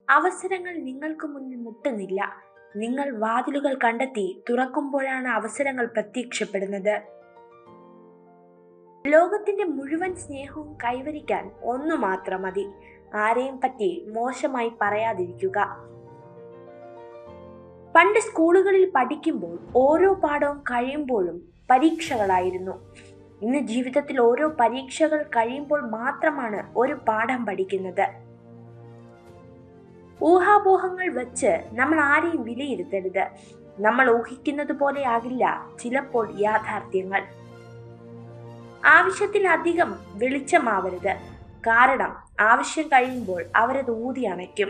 അവസരങ്ങൾ നിങ്ങൾക്ക് മുന്നിൽ മുട്ടുന്നില്ല നിങ്ങൾ വാതിലുകൾ കണ്ടെത്തി തുറക്കുമ്പോഴാണ് അവസരങ്ങൾ പ്രത്യക്ഷപ്പെടുന്നത് ലോകത്തിന്റെ മുഴുവൻ സ്നേഹവും കൈവരിക്കാൻ ഒന്നു മാത്രം മതി ആരെയും പറ്റി മോശമായി പറയാതിരിക്കുക പണ്ട് സ്കൂളുകളിൽ പഠിക്കുമ്പോൾ ഓരോ പാഠവും കഴിയുമ്പോഴും പരീക്ഷകളായിരുന്നു ഇന്ന് ജീവിതത്തിൽ ഓരോ പരീക്ഷകൾ കഴിയുമ്പോൾ മാത്രമാണ് ഒരു പാഠം പഠിക്കുന്നത് ഊഹാപോഹങ്ങൾ വെച്ച് നമ്മൾ ആരെയും വിലയിരുത്തരുത് നമ്മൾ ഊഹിക്കുന്നത് പോലെ ആകില്ല ചിലപ്പോൾ യാഥാർത്ഥ്യങ്ങൾ ആവശ്യത്തിലധികം വെളിച്ചമാവരുത് കാരണം ആവശ്യം കഴിയുമ്പോൾ അവരത് ഊതി അണയ്ക്കും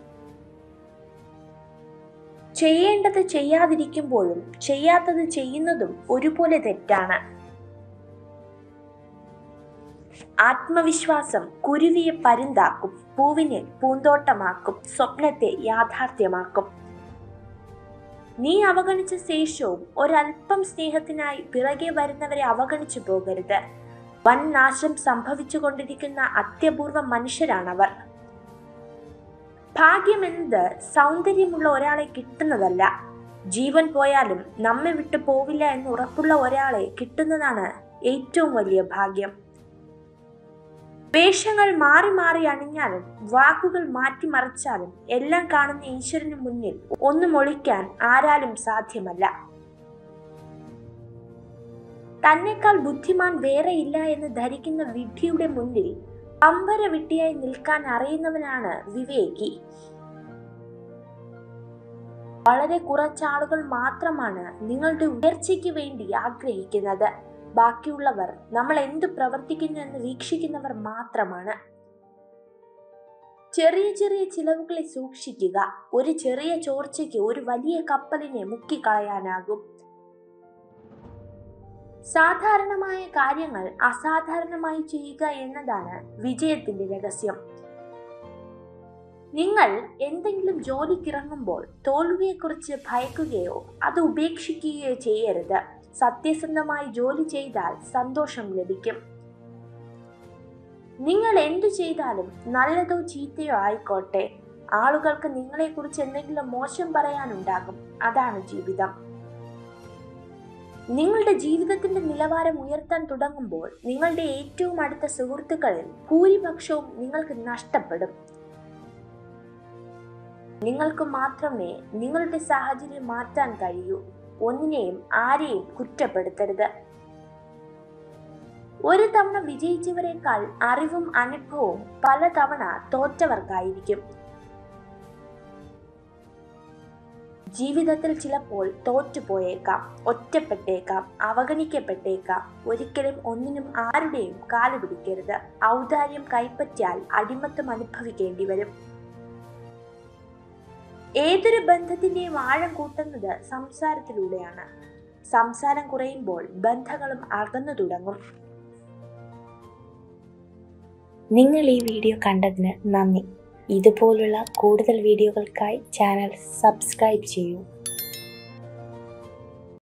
ചെയ്യേണ്ടത് ചെയ്യാതിരിക്കുമ്പോഴും ചെയ്യാത്തത് ചെയ്യുന്നതും ഒരുപോലെ തെറ്റാണ് ആത്മവിശ്വാസം കുരുവിയെ പരുന്താക്കും പൂവിനെ പൂന്തോട്ടമാക്കും സ്വപ്നത്തെ യാഥാർത്ഥ്യമാക്കും നീ അവഗണിച്ച ശേഷവും ഒരല്പം സ്നേഹത്തിനായി പിറകെ വരുന്നവരെ അവഗണിച്ചു പോകരുത് വൻ നാശം സംഭവിച്ചുകൊണ്ടിരിക്കുന്ന അത്യപൂർവ മനുഷ്യരാണവർ ഭാഗ്യമെന്നത് സൗന്ദര്യമുള്ള ഒരാളെ കിട്ടുന്നതല്ല ജീവൻ പോയാലും നമ്മെ വിട്ടു പോവില്ല എന്ന് ഉറപ്പുള്ള ഒരാളെ കിട്ടുന്നതാണ് ഏറ്റവും വലിയ ഭാഗ്യം വേഷങ്ങൾ മാറി മാറി അണിഞ്ഞാലും വാക്കുകൾ മാറ്റിമറിച്ചാലും എല്ലാം കാണുന്ന ഈശ്വരന് മുന്നിൽ ഒന്നും ഒളിക്കാൻ ആരാലും സാധ്യമല്ല തന്നെക്കാൾ ബുദ്ധിമാൻ വേറെ ഇല്ല എന്ന് ധരിക്കുന്ന വിഡ്ഢിയുടെ മുന്നിൽ അമ്പര വിട്ടിയായി നിൽക്കാൻ അറിയുന്നവനാണ് വിവേകി വളരെ കുറച്ചാളുകൾ മാത്രമാണ് നിങ്ങളുടെ ഉയർച്ചയ്ക്ക് വേണ്ടി ആഗ്രഹിക്കുന്നത് ബാക്കിയുള്ളവർ നമ്മൾ എന്തു പ്രവർത്തിക്കുന്നു എന്ന് വീക്ഷിക്കുന്നവർ മാത്രമാണ് ചെറിയ ചെറിയ ചിലവുകളെ സൂക്ഷിക്കുക ഒരു ചെറിയ ചോർച്ചയ്ക്ക് ഒരു വലിയ കപ്പലിനെ മുക്കിക്കളയാനാകും സാധാരണമായ കാര്യങ്ങൾ അസാധാരണമായി ചെയ്യുക എന്നതാണ് വിജയത്തിന്റെ രഹസ്യം നിങ്ങൾ എന്തെങ്കിലും ജോലിക്കിറങ്ങുമ്പോൾ തോൽവിയെക്കുറിച്ച് ഭയക്കുകയോ അത് ഉപേക്ഷിക്കുകയോ ചെയ്യരുത് സത്യസന്ധമായി ജോലി ചെയ്താൽ സന്തോഷം ലഭിക്കും നിങ്ങൾ എന്തു ചെയ്താലും നല്ലതോ ചീത്തയോ ആയിക്കോട്ടെ ആളുകൾക്ക് നിങ്ങളെക്കുറിച്ച് എന്തെങ്കിലും മോശം പറയാനുണ്ടാകും അതാണ് ജീവിതം നിങ്ങളുടെ ജീവിതത്തിന്റെ നിലവാരം ഉയർത്താൻ തുടങ്ങുമ്പോൾ നിങ്ങളുടെ ഏറ്റവും അടുത്ത സുഹൃത്തുക്കളിൽ ഭൂരിപക്ഷവും നിങ്ങൾക്ക് നഷ്ടപ്പെടും നിങ്ങൾക്ക് മാത്രമേ നിങ്ങളുടെ സാഹചര്യം മാറ്റാൻ കഴിയൂ ഒന്നിനെയും ആരെയും കുറ്റപ്പെടുത്തരുത് ഒരു തവണ വിജയിച്ചവരെക്കാൾ അറിവും അനുഭവവും പലതവണ തോറ്റവർക്കായിരിക്കും ജീവിതത്തിൽ ചിലപ്പോൾ തോറ്റുപോയേക്കാം ഒറ്റപ്പെട്ടേക്കാം അവഗണിക്കപ്പെട്ടേക്കാം ഒരിക്കലും ഒന്നിനും ആരുടെയും കാല് പിടിക്കരുത് ഔദാര്യം കൈപ്പറ്റിയാൽ അടിമത്തം അനുഭവിക്കേണ്ടി വരും ഏതൊരു ബന്ധത്തിന്റെയും ആഴം കൂട്ടുന്നത് സംസാരത്തിലൂടെയാണ് സംസാരം കുറയുമ്പോൾ ബന്ധങ്ങളും അകന്നു തുടങ്ങും നിങ്ങൾ ഈ വീഡിയോ കണ്ടതിന് നന്ദി ഇതുപോലുള്ള കൂടുതൽ വീഡിയോകൾക്കായി ചാനൽ സബ്സ്ക്രൈബ് ചെയ്യൂ